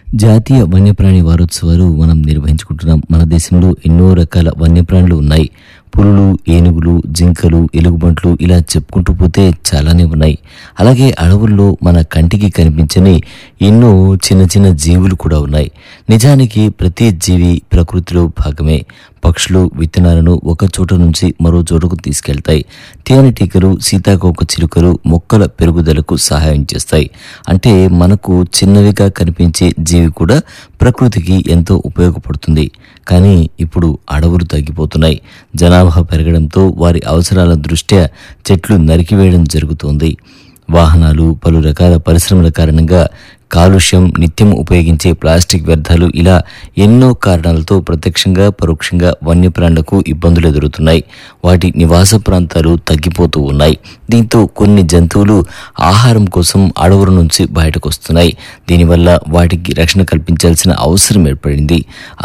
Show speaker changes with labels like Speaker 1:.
Speaker 1: జాతీయ వన్యప్రాణి వారోత్సవాలు మనం నిర్వహించుకుంటున్నాం మన దేశంలో ఎన్నో రకాల వన్యప్రాణులు ఉన్నాయి పులులు ఏనుగులు జింకలు ఎలుగుబంట్లు ఇలా చెప్పుకుంటూ పోతే చాలానే ఉన్నాయి అలాగే అడవుల్లో మన కంటికి కనిపించని ఎన్నో చిన్న చిన్న జీవులు కూడా ఉన్నాయి నిజానికి ప్రతి జీవి ప్రకృతిలో భాగమే పక్షులు విత్తనాలను ఒక చోట నుంచి మరో చోటకు తీసుకెళ్తాయి తేనెటీగలు సీతాకోక చిలుకలు మొక్కల పెరుగుదలకు సహాయం చేస్తాయి అంటే మనకు చిన్నవిగా కనిపించే జీవి కూడా ప్రకృతికి ఎంతో ఉపయోగపడుతుంది కానీ ఇప్పుడు అడవులు తగ్గిపోతున్నాయి జనాభా పెరగడంతో వారి అవసరాల దృష్ట్యా చెట్లు నరికివేయడం జరుగుతోంది వాహనాలు పలు రకాల పరిశ్రమల కారణంగా కాలుష్యం నిత్యం ఉపయోగించే ప్లాస్టిక్ వ్యర్థాలు ఇలా ఎన్నో కారణాలతో ప్రత్యక్షంగా పరోక్షంగా వన్యప్రాణులకు ఇబ్బందులు ఎదురుతున్నాయి వాటి నివాస ప్రాంతాలు తగ్గిపోతూ ఉన్నాయి దీంతో కొన్ని జంతువులు ఆహారం కోసం అడవుల నుంచి బయటకు వస్తున్నాయి దీనివల్ల వాటికి రక్షణ కల్పించాల్సిన అవసరం ఏర్పడింది